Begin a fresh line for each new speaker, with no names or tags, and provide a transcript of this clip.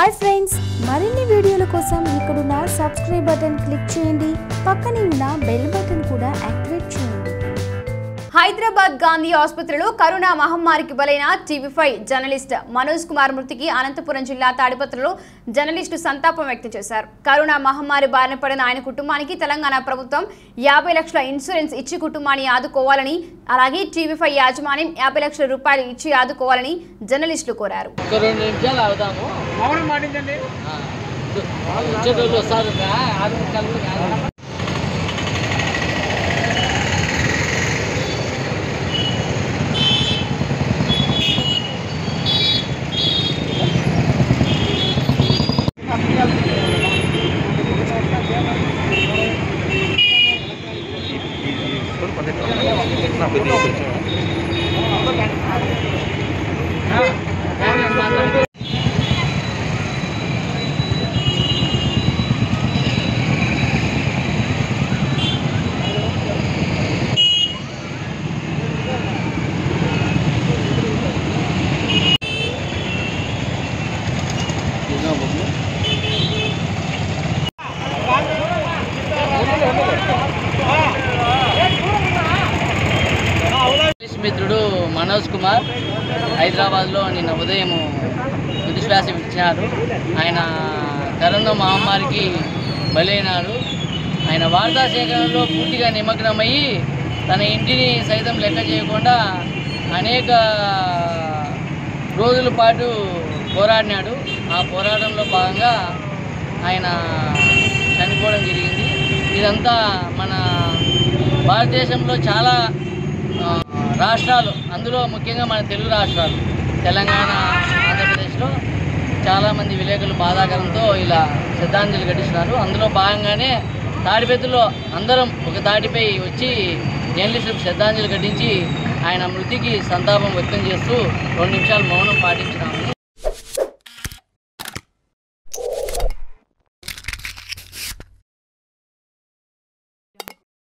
Hi friends మరిన్ని వీడియోల కోసం ఇక్కడున్న సబ్స్క్రైబ్ బటన్ క్లిక్ చేయండి పక్కనే ఉన్న బెల్ బటన్ కూడా యాక్టివేట్ చేయండి
హైదరాబాద్ గాంధీ ఆసుపత్రిలో కరోనా మహమ్మారికి బలైన TV five journalist Manoj Kumar మృతికి అనంతపురం జిల్లా తాడిపత్రిలో జర్నలిస్టు సంతాపం వ్యక్తం చేశారు కరోనా మహమ్మారి బారిన పడిన ఆయన కుటుంబానికి తెలంగాణ ప్రభుత్వం యాభై లక్షల ఇన్సూరెన్స్ ఇచ్చి కుటుంబాన్ని ఆదుకోవాలని అలాగే టీవీ ఫైవ్ యాజమాన్యం యాభై లక్షల రూపాయలు ఇచ్చి ఆదుకోవాలని జర్నలిస్టులు కోరారు
ఒక రెండు నిమిషాలు అవుతాము
మౌనం పాటించండి
ఆ, వచ్చేటోళ్ళు వస్తారు రా, ఆరు ముక్కలు కాదు. పోలీస్ మిత్రుడు మనోజ్ కుమార్ హైదరాబాద్లో నిన్న ఉదయం తుదిశ్వాస ఇచ్చినారు ఆయన కరోనా మహమ్మారికి బలైనారు ఆయన వార్తా సేకరణలో పూర్తిగా నిమగ్నమయ్యి తన ఇంటిని సైతం లెక్క చేయకుండా అనేక రోజుల పాటు పోరాడినాడు ఆ పోరాటంలో భాగంగా ఆయన చనిపోవడం జరిగింది ఇదంతా మన భారతదేశంలో చాలా ఆ, రాష్ట్రాలు అందులో ముఖ్యంగా మన తెలుగు రాష్ట్రాలు తెలంగాణ ఆంధ్రప్రదేశ్లో చాలామంది విలేకరులు బాధాకరంతో ఇలా శ్రద్ధాంజలి ఘటిస్తున్నారు అందులో భాగంగానే తాడిపెత్తులో అందరం ఒక తాటిపై వచ్చి జర్నలిస్టులకు శ్రద్ధాంజలి ఘటించి ఆయన మృతికి సంతాపం వ్యక్తం చేస్తూ రెండు నిమిషాలు మౌనం పాటించినాము